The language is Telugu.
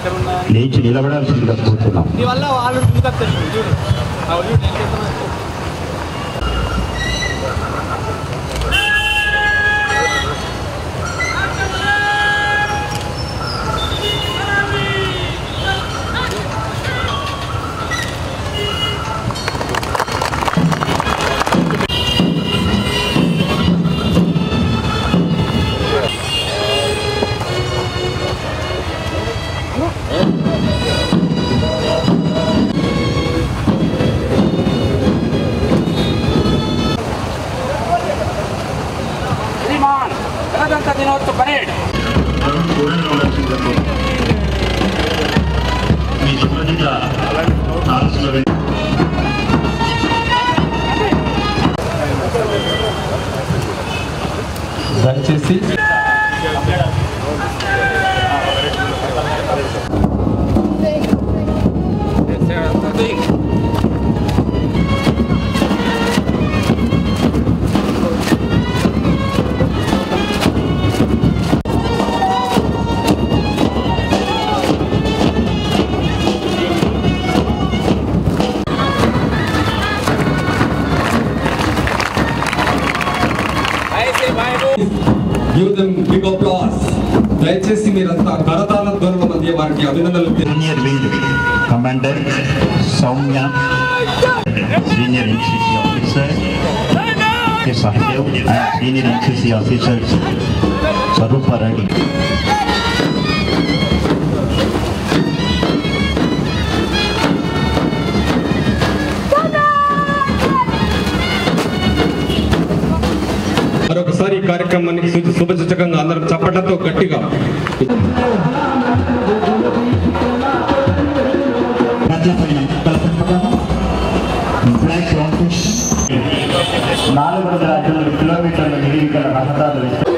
లేచి నిలబడాల్సిందిగా కోరుతున్నాం నీ వల్ల వాళ్ళు ముందుకు వచ్చేసింది చూడు ఆ చూడు నేను చేస్తున్నా. శ్రీమాన్ గణతంత్ర దినోత్సవ పరేడ్ మీ సంబంధిత ఆలోచనలు దయచేసి గివ్ దెమ్ బిగ్ అప్లాస్ దయచేసి మీరంతా కరతాళ ధ్వనుల మధ్య వారికి అభినందనలు తెలి- junior wing commander Soumya senior NCC officer K Sahadev and senior NCC officers Swaroop Reddy మరొకసారి ఈ కార్యక్రమానికి శుభ- శుభసూచకంగా అందరం చప్పట్లతో గట్టిగా నాలుగు వందల ఐదు కిలోమీటర్ల నిడివిగల రహదారులు